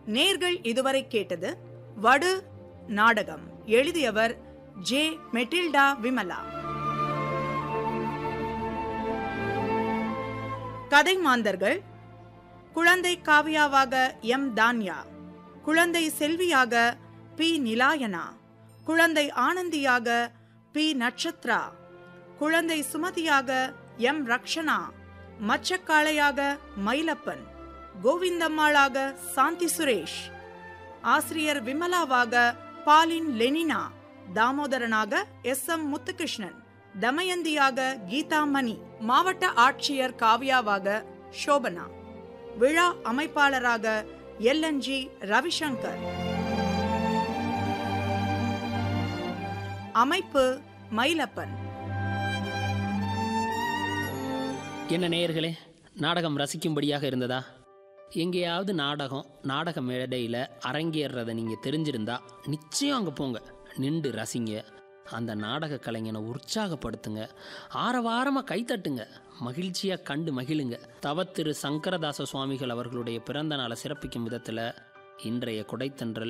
நேர்கள் இதுவரை கேட்டது வடு நாடகம் எழுதியவர் ஜே மெட்டில்டா விமலா கதை மாந்தர்கள் குழந்தை காவியாவாக எம் தான்யா குழந்தை செல்வியாக பி நிலாயனா குழந்தை ஆனந்தியாக பி நட்சத்ரா குழந்தை சுமதியாக எம் ரக்ஷனா மச்சக்காளையாக மயிலப்பன் கோவிந்தம்மாளாக சாந்தி சுரேஷ் ஆசிரியர் விமலாவாக பாலின் லெனினா தாமோதரனாக எஸ் எம் முத்துகிருஷ்ணன் தமயந்தியாக கீதா மணி மாவட்ட ஆட்சியர் காவ்யாவாக சோபனா விழா அமைப்பாளராக எல்என்ஜி ரவிசங்கர் அமைப்பு மயிலப்பன் என்ன நேயர்களே நாடகம் ரசிக்கும்படியாக இருந்ததா எங்கேயாவது நாடகம் நாடக மேடையில் அரங்கேறுறதை நீங்கள் தெரிஞ்சிருந்தா நிச்சயம் அங்கே போங்க நின்று ரசிங்க அந்த நாடக கலைஞனை உற்சாகப்படுத்துங்க ஆரவாரமாக கைத்தட்டுங்க மகிழ்ச்சியாக கண்டு மகிழுங்க தவத்திரு சங்கரதாச சுவாமிகள் அவர்களுடைய பிறந்த நாளை சிறப்பிக்கும் விதத்தில் இன்றைய கொடைத்தன்றல்